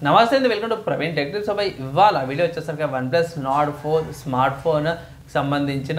నమస్తే అండి welcome to Praveen Technic so by ఇవాళ వీడియో వచ్చేసరికి OnePlus Nord four smartphone సంబంధించిన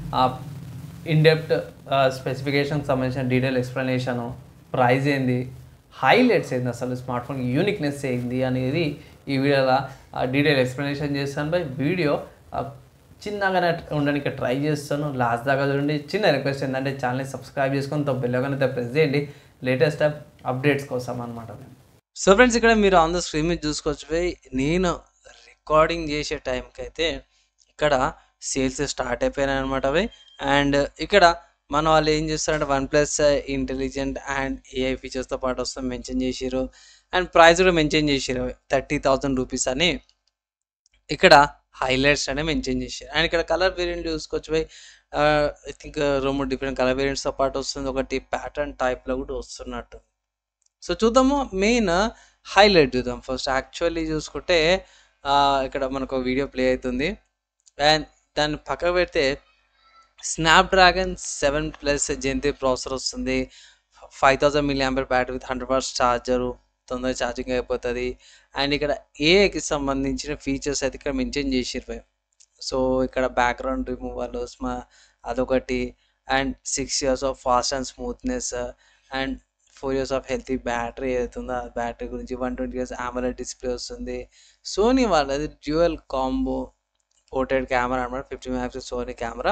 ఇన్డెప్త్ స్పెసిఫికేషన్కి సంబంధించిన డీటెయిల్ ఎక్స్ప్లెనేషను ప్రైస్ ఏంది హైలైట్స్ ఏంది అసలు స్మార్ట్ ఫోన్ యూనిక్నెస్ ఏంది అనేది ఈ వీడియోలో డీటెయిల్ ఎక్స్ప్లెనేషన్ చేస్తాను బై వీడియో చిన్నగానే ఉండడానికి ట్రై చేస్తాను లాస్ట్ దాకా చూడండి చిన్న రిక్వెస్ట్ ఏంటంటే ఛానల్ని సబ్స్క్రైబ్ చేసుకొని తో బెల్లగానైతే ప్రెస్ చేయండి లేటెస్ట్ అప్డేట్స్ కోసం అనమాట సో ఫ్రెండ్స్ ఇక్కడ మీరు ఆన్ ద స్క్రీన్ మీద చూసుకోవచ్చు పోయి నేను రికార్డింగ్ చేసే టైంకి అయితే ఇక్కడ సేల్స్ స్టార్ట్ అయిపోయినాయి అనమాట అవి అండ్ ఇక్కడ మన వాళ్ళు ఏం చేస్తారంటే OnePlus intelligent and AI ఫీచర్స్తో పాటు వస్తాం మెన్షన్ చేసిరు అండ్ ప్రైస్ కూడా మెన్షన్ చేసిరు థర్టీ థౌజండ్ రూపీస్ అని ఇక్కడ హైలైట్స్ అనే మెన్షన్ చేశారు అండ్ ఇక్కడ కలర్ వేరియంట్ చూసుకోవచ్చు పోయి ఐ థింక్ రెండు డిఫరెంట్ కలర్ వేరియంట్స్తో పాటు వస్తుంది ఒకటి ప్యాటర్న్ టైప్లో కూడా వస్తున్నట్టు సో చూద్దాము మెయిన్ హైలైట్ చూద్దాం ఫస్ట్ యాక్చువల్లీ చూసుకుంటే ఆ, ఇక్కడ మనకు వీడియో ప్లే అవుతుంది అండ్ దాన్ని పక్కకు పెడితే Snapdragon seven plus gen three processor వస్తుంది five thousand milliampere battery with hundred పర్స్ ఛార్జరు తొందరగా ఛార్జింగ్ అయిపోతుంది అండ్ ఇక్కడ ఏఐకి సంబంధించిన ఫీచర్స్ అయితే ఇక్కడ మెన్షన్ చేసిరు సో ఇక్కడ బ్యాక్గ్రౌండ్ రిమూవల్ స్మా అదొకటి and six years of fast and smoothness and four years of healthy battery ఏదైతుందో ఆ బ్యాటరీ గురించి one twenty years AMOLED display వస్తుంది సోనీ వాళ్ళది డ్యూయల్ కాంబో పోర్టెడ్ కెమెరా అనమాట fifty megapixel Sony camera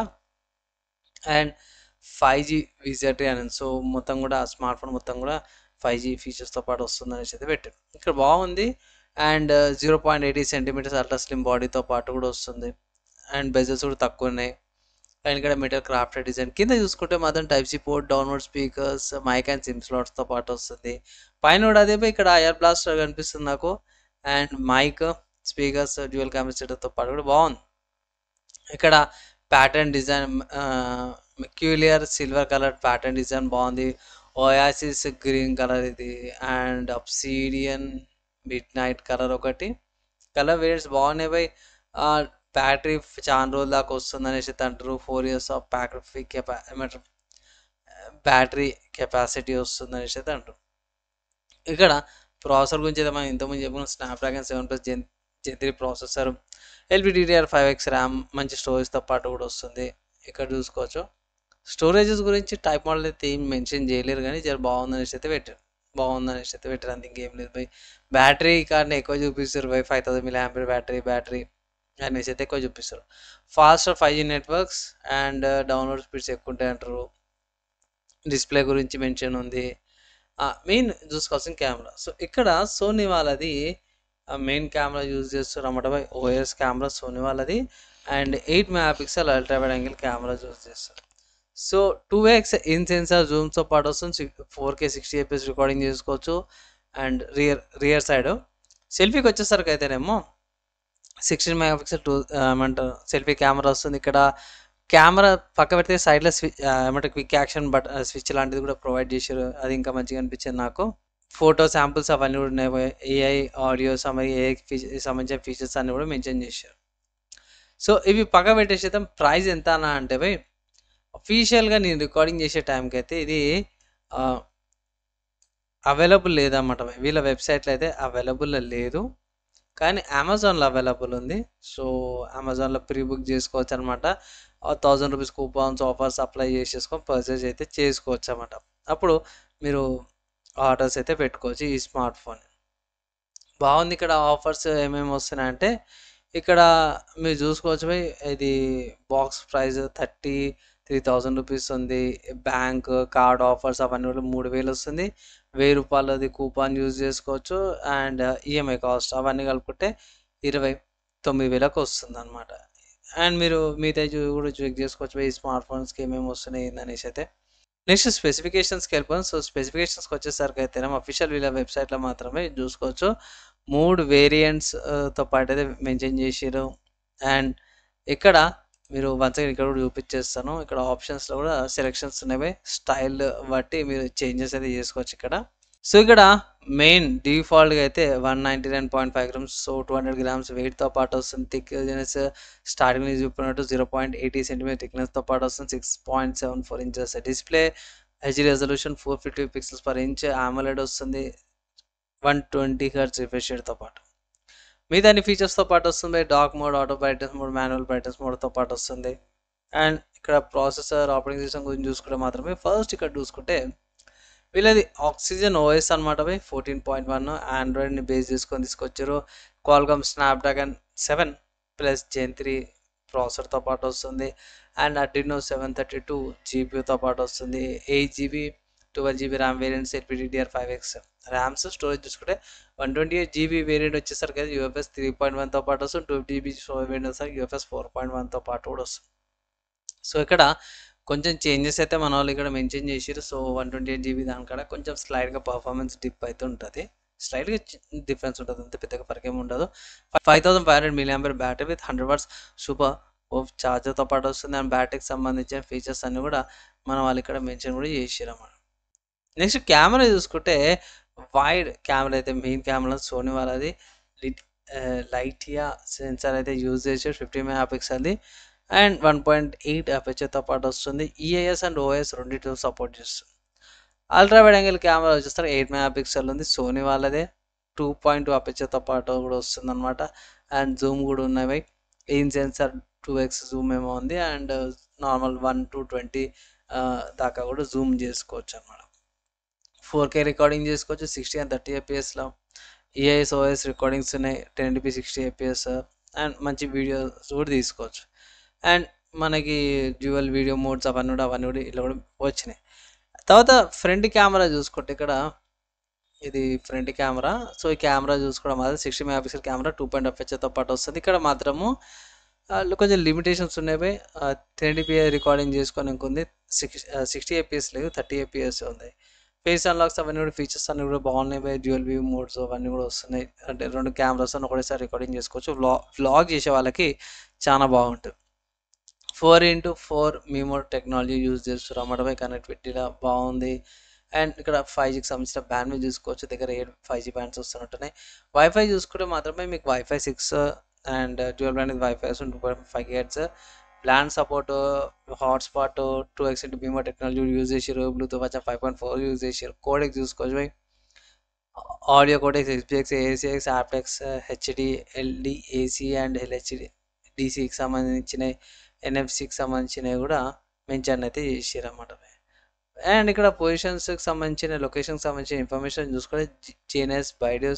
and five G విజిటీ అని so మొత్తం కూడా స్మార్ట్ ఫోన్ మొత్తం కూడా ఫైవ్ జీ ఫీచర్స్తో పాటు వస్తుంది అనేసి అయితే పెట్టారు ఇక్కడ బాగుంది and zero point eighty centimetres ultra slim బాడీతో పాటు కూడా వస్తుంది అండ్ బెజల్స్ కూడా తక్కువ ఉన్నాయి అండ్ ఇక్కడ మెటల్ క్రాఫ్టెడ్ డిజైన్ కింద చూసుకుంటే మాత్రం type C port download speakers mic and SIM స్లాట్స్తో పాటు వస్తుంది పైన కూడా అదే పోయి ఇక్కడ ఎయిర్ బ్లాస్టర్ కనిపిస్తుంది నాకు and mic speakers dual camera పాటు కూడా బాగుంది ఇక్కడ pattern design mercurial silver colour pattern design బాగుంది ఓయాసిస్ గ్రీన్ కలర్ ఇది and obsidian midnight colour ఒకటి కలర్ వేరియంట్స్ బాగున్నాయి బై బ్యాటరీ చాలా రోజుల దాకా వస్తుంది అనేసి అయితే అంటారు ఫోర్ ఇయర్స్ ఆఫ్ బ్యాటరీ కెపా ఏమంటారు బ్యాటరీ కెపాసిటీ వస్తుంది అనేసి అయితే అంటారు ఇక్కడ ప్రాసెసర్ గురించి అయితే మనం ఇంతకుముందు చెప్పుకున్న Snapdragon seven plus gen gen three processor LPDDR five X RAM మంచి స్టోరేజ్తో పాటు కూడా వస్తుంది ఇక్కడ చూసుకోవచ్చు స్టోరేజెస్ గురించి టైప్ మోడల్ అయితే ఏం మెన్షన్ చేయలేరు కానీ జర బాగుందనేసి అయితే పెట్టారు బాగుందనేసి అయితే పెట్టారు అంత ఇంకేం లేదు బై బ్యాటరీ కార్డ్ని ఎక్కువ చూపిస్తారు బై five thousand milliampere battery battery అనేసి అయితే ఎక్కువ చూపిస్తారు fast five G networks and download speeds ఎక్కువ ఉంటాయి అంటారు డిస్ప్లే గురించి మెన్షన్ ఉంది మెయిన్ చూసుకోవాల్సిన కెమెరా సో ఇక్కడ సోనీ వాళ్ళది మెయిన్ కెమెరా యూజ్ చేస్తారు అన్నమాట బై ఓఎస్ కెమెరా సోనీ వాళ్ళది and eight megapixel ultra wide angle camera use చేస్తారు so two X in sensor జూమ్తో పాటు వస్తుంది four K sixty FPS recording చేసుకోవచ్చు అండ్ రియర్ రియర్ సైడ్ సెల్ఫీకి వచ్చేసరికి అయితేనేమో సిక్స్టీన్ మెగా పిక్సెల్ టూ ఏమంటారు సెల్ఫీ కెమెరా వస్తుంది ఇక్కడ కెమెరా పక్క పెడితే సైడ్లో స్విచ్ ఏమంటారు క్విక్ యాక్షన్ బట్ స్విచ్ లాంటిది కూడా ప్రొవైడ్ చేశారు అది ఇంకా మంచిగా అనిపించింది నాకు ఫోటో శాంపుల్స్ అవన్నీ కూడా ఉన్నాయి ఏఐ ఆడియో సమయ ఏఐ సంబంధించిన ఫీచర్స్ అన్ని కూడా మెన్షన్ చేశారు సో ఇవి పక్క పెట్టేసి ప్రైస్ ఎంత అన్న అంటే భయ్ అఫీషియల్గా నేను రికార్డింగ్ చేసే టైంకి అయితే ఇది అవైలబుల్ లేదన్నమాట భయ్. వీళ్ళ వెబ్సైట్లో అయితే అవైలబుల్ లేదు కానీ అమెజాన్లో అవైలబుల్ ఉంది సో అమెజాన్లో ప్రీ బుక్ చేసుకోవచ్చు అనమాట thousand rupees coupons offers apply చేసేసుకొని పర్చేజ్ అయితే చేసుకోవచ్చు అనమాట అప్పుడు మీరు ఆర్డర్స్ అయితే పెట్టుకోవచ్చు ఈ స్మార్ట్ ఫోన్ బాగుంది ఇక్కడ ఆఫర్స్ ఏమేమి వస్తున్నాయంటే ఇక్కడ మీరు చూసుకోవచ్చు భయ్ ఇది box price thirty three thousand rupees ఉంది బ్యాంక్ కార్డ్ ఆఫర్స్ అవన్నీ కూడా మూడు వేలు వస్తుంది వెయ్యి రూపాయలది కూపాన్ యూజ్ చేసుకోవచ్చు అండ్ ఈఎంఐ కాస్ట్ అవన్నీ కలుపుకుంటే ఇరవై తొమ్మిది వేలకు వస్తుంది అనమాట అండ్ మీరు మిగతా చూ- కూడా చెక్ చేసుకోవచ్చు ఈ స్మార్ట్ ఫోన్స్కి ఏమేమి వస్తున్నాయి అనేసి అయితే నెక్స్ట్ స్పెసిఫికేషన్స్కి వెళ్ళిపోయాం సో స్పెసిఫికేషన్స్కి వచ్చేసరికి అయితే అఫీషియల్ వీళ్ళ వెబ్సైట్లో మాత్రమే చూసుకోవచ్చు మూడు వేరియంట్స్ తో పాటు అయితే మెన్షన్ చేసారు అండ్ ఇక్కడ మీరు వన్స్ అగైన్ ఇక్కడ కూడా చూపించేస్తాను ఇక్కడ ఆప్షన్స్లో కూడా సెలెక్షన్స్ ఉన్నాయి స్టైల్ బట్టి మీరు చేంజెస్ అయితే చేసుకోవచ్చు ఇక్కడ సో ఇక్కడ మెయిన్ డిఫాల్ట్గా అయితే one ninety nine point five grams so two hundred grams వెయిట్తో పాటు వస్తుంది థిక్నెస్ స్టార్టింగ్ నుంచి చూపినట్టు జీరో పాయింట్ ఎయిటీ సెంటీమీటర్ థిక్నెస్తో పాటు వస్తుంది six point seven four inches display H resolution four fifty pixels per inch AMOLED వస్తుంది వన్ ట్వంటీ హర్ట్స్ రిఫ్రెష్ రేట్తో పాటు మిగతా అన్ని ఫీచర్స్తో పాటు వస్తుంది dark mode auto brightness mode manual brightness మోడ్తో పాటు వస్తుంది అండ్ ఇక్కడ ప్రాసెసర్ ఆపరేటింగ్ సిస్టమ్ గురించి చూసుకుంటే మాత్రమే ఫస్ట్ ఇక్కడ చూసుకుంటే వీళ్ళది ఆక్సిజన్ ఓఎస్ అనమాట పోయి ఫోర్టీన్ పాయింట్ వన్ ఆండ్రాయిడ్ని బేస్ చేసుకొని తీసుకొచ్చారు Qualcomm Snapdragon seven plus gen three ప్రాసెసర్తో పాటు వస్తుంది and Adreno seven thirty two జీబీతో పాటు వస్తుంది eight GB twelve GB RAM variants LPDR five X RAMs storage చూసుకుంటే one twenty eight GB variant వచ్చేసరికి అది యూఎఫ్ఎస్ త్రీ పాయింట్ వన్తో పాటు వస్తుంది టూ జీబీ స్టోరేజ్ వేరియంట్ వచ్చేసరికి యూఎఫ్ఎస్ ఫోర్ పాయింట్ వన్తో పాటు కూడా వస్తుంది సో ఇక్కడ కొంచెం చేంజెస్ అయితే మన వాళ్ళు ఇక్కడ మెన్షన్ చేసారు so one twenty eight GB దానికాడ కొంచెం స్లైడ్గా పర్ఫార్మెన్స్ డిప్ అయితే ఉంటుంది స్లైడ్గా డిఫరెన్స్ ఉంటుంది అంతే పెద్దగా పరికేం ఉండదు five thousand five hundred milliampere battery with hundred watts super ఓ ఛార్జర్తో పాటు వస్తుంది అండ్ బ్యాటరీకి సంబంధించిన ఫీచర్స్ అన్ని కూడా మన వాళ్ళు ఇక్కడ మెన్షన్ కూడా చేసారు అన్నమాట నెక్స్ట్ కెమెరా చూసుకుంటే వైడ్ కెమెరా అయితే మెయిన్ కెమెరా సోనీ వాళ్ళది లిట్ లైటియా సెన్సార్ అయితే యూజ్ చేసారు ఫిఫ్టీ మెగా పిక్సెల్ది అండ్ వన్ పాయింట్ ఎయిట్ అపేచర్తో పాటు వస్తుంది ఈఐఎస్ అండ్ ఓఎస్ రెండింటితో సపోర్ట్ చేస్తుంది అల్ట్రా వైడ్ యాంగిల్ కెమెరా వచ్చేస్తారు ఎయిట్ మెగా పిక్సెల్ ఉంది సోనీ వాళ్ళదే టూ పాయింట్ టూ అపేచర్తో పాటు కూడా వస్తుంది అనమాట అండ్ జూమ్ కూడా ఉన్నవి in sensor two X zoom ఏమో ఉంది and normal one to twenty దాకా కూడా జూమ్ చేసుకోవచ్చు అనమాట ఫోర్ కే రికార్డింగ్ చేసుకోవచ్చు సిక్స్టీ అండ్ థర్టీ ఎపిఎస్లో ఈఐఎస్ ఓఎస్ రికార్డింగ్స్ ఉన్నాయి ten DP sixty FPS and మంచి వీడియోస్ కూడా తీసుకోవచ్చు అండ్ మనకి డ్యూయల్ వీడియో మోడ్స్ అవన్నీ కూడా అవన్నీ కూడా ఇలా కూడా వచ్చినాయి తర్వాత ఫ్రంట్ కెమెరా చూసుకుంటే ఇక్కడ ఇది ఫ్రంట్ కెమెరా సో ఈ కెమెరా చూసుకోవడం మాత్రం sixty megapixel camera two point ఎఫ్హెచ్తో పాటు వస్తుంది ఇక్కడ మాత్రము ఆ, కొంచెం లిమిటేషన్స్ ఉన్నాయి టెన్ డిపిఐ రికార్డింగ్ చేసుకొని ఇంకొంది సిక్స్ సిక్స్టీ ఏపీఎస్ లేదు థర్టీ ఏపీఎస్ ఉంది ఫేస్ అన్లాక్స్ అవన్నీ కూడా ఫీచర్స్ అన్ని కూడా బాగున్నాయి బై డ్యూయల్ వ్యూ మోడ్స్ అవన్నీ కూడా వస్తున్నాయి అంటే రెండు కెమెరాస్ అని ఒకటేసారి రికార్డింగ్ చేసుకోవచ్చు వ్లాగ్ వ్లాగ్ చేసే వాళ్ళకి చాలా బాగుంటుంది four into four MIMO technology use చేస్తారు అన్నమాట కనెక్టివిటీలో బాగుంది అండ్ ఇక్కడ ఫైవ్ జీకి సంబంధించిన బ్యాండ్ మీద చూసుకోవచ్చు దగ్గర ఏడు ఫైవ్ జీ బ్యాండ్స్ వస్తున్నట్టున్నాయి వైఫై చూసుకుంటే మాత్రమే మీకు WiFi six and dual band WiFi two point five gates plan support hotspot two X into MIMO technology use చేసారు బ్లూటూత్ వచ్చా ఫైవ్ పాయింట్ ఫోర్ యూజ్ చేసారు కోడెక్స్ చూసుకోవచ్చు బై audio codecs SBX ACX aptX HD LDAC and ఎల్హెచ్డి డీసీకి సంబంధించిన ఎన్ఎఫ్సికి సంబంధించినవి కూడా మెన్షన్ అయితే చేసారు అన్నమాట అండ్ ఇక్కడ పొజిషన్స్కి సంబంధించిన లొకేషన్కి సంబంధించిన ఇన్ఫర్మేషన్ చూసుకుంటే జీఎన్ఎస్ బైడియోస్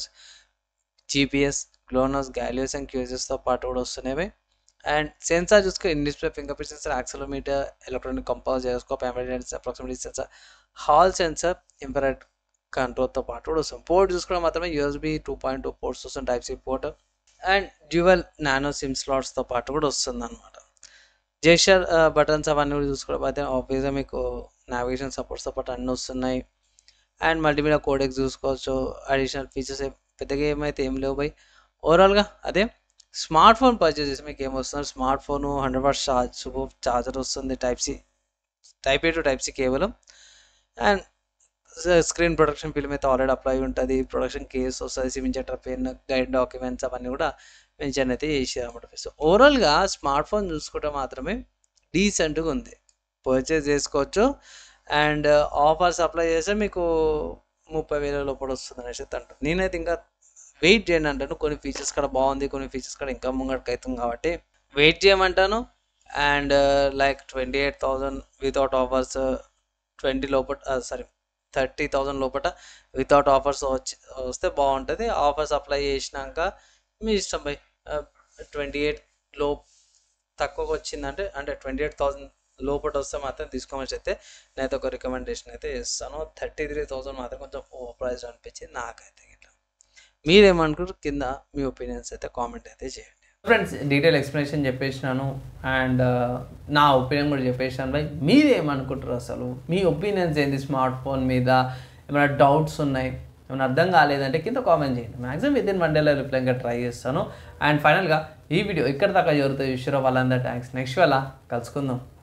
జీపీఎస్ గ్లోనస్ గ్యాలియోస్ అండ్ క్యూజెస్తో పాటు కూడా వస్తున్నాయి అండ్ సెన్సార్ చూసుకో in display fingerprint sensor accelerometer electronic compound gyroscope emergency approximately sensor hall sensor infrared కంట్రోల్తో పాటు కూడా వస్తుంది పోర్ట్ చూసుకోవడం మాత్రమే USB two point two ports వస్తుంది type C port and dual nano SIM స్లాట్స్తో పాటు కూడా వస్తుంది అనమాట జేషర్ బటన్స్ అవన్నీ కూడా చూసుకోవడం అయితే ఆబ్వియస్గా మీకు నావిగేషన్ సపోర్ట్స్తో పాటు అన్నీ వస్తున్నాయి అండ్ మల్టీమీడియా కోడెక్స్ చూసుకోవచ్చు అడిషనల్ ఫీచర్స్ పెద్దగా ఏమైతే ఏం లేవు బై ఓవరాల్గా అదే స్మార్ట్ ఫోన్ పర్చేస్ చేసి మీకు ఏమొస్తుంది smart phone hundred watts charge super charger వస్తుంది type C type A to type C కేవలం అండ్ స్క్రీన్ ప్రొటెక్షన్ ఫిల్మ్ అయితే ఆల్రెడీ అప్లై ఉంటుంది ప్రొడక్షన్ కేస్ వస్తుంది సిమించటర్ పెన్ గైడ్ డాక్యుమెంట్స్ అవన్నీ కూడా మెన్షన్ అయితే చేసారు అనమాట సో ఓవరాల్గా స్మార్ట్ ఫోన్ చూసుకుంటే మాత్రమే డీసెంట్గా ఉంది పర్చేస్ చేసుకోవచ్చు అండ్ ఆఫర్స్ అప్లై చేస్తే మీకు ముప్పై వేల లోపల వస్తుంది అనేసి అంటారు నేనైతే ఇంకా వెయిట్ చేయండి అంటాను కొన్ని ఫీచర్స్ కూడా బాగుంది కొన్ని ఫీచర్స్ కూడా ఇంకా ముంగడికి అవుతుంది కాబట్టి వెయిట్ చేయమంటాను and like twenty eight thousand without offers twenty లోపల సారీ థర్టీ థౌజండ్ లోపల వితౌట్ ఆఫర్స్ వచ్చి వస్తే బాగుంటుంది ఆఫర్స్ అప్లై చేసినాక మీ ఇష్టం బై ట్వంటీ ఎయిట్ లో తక్కువగా వచ్చిందంటే అంటే ట్వంటీ ఎయిట్ థౌసండ్ లోపల వస్తే మాత్రం తీసుకోమని అయితే నేనైతే ఒక రికమెండేషన్ అయితే ఇస్తాను థర్టీ త్రీ థౌసండ్ మాత్రం కొంచెం ఓవర్ ప్రైస్ అనిపించింది నాకైతే ఇట్లా మీరేమనుకుంటారు కింద మీ ఒపీనియన్స్ అయితే కామెంట్ అయితే చేయండి ఫ్రెండ్స్ డీటెయిల్ ఎక్స్ప్లెనేషన్ చెప్పేసినాను అండ్ నా ఒపీనియన్ కూడా చెప్పేసినాను బై మీరేమనుకుంటారు అసలు మీ ఒపీనియన్స్ ఏంది స్మార్ట్ ఫోన్ మీద ఏమైనా డౌట్స్ ఉన్నాయి ఏమైనా అర్థం కాలేదంటే కింద కామెంట్ చేయండి మ్యాక్సిమం విత్ ఇన్ వన్ డేలో రిప్లై ఇంకా ట్రై చేస్తాను అండ్ ఫైనల్గా ఈ వీడియో ఇక్కడ దాకా ఎవరితో చూసారో వాళ్ళందరూ థ్యాంక్స్ నెక్స్ట్ వేళ కలుసుకుందాం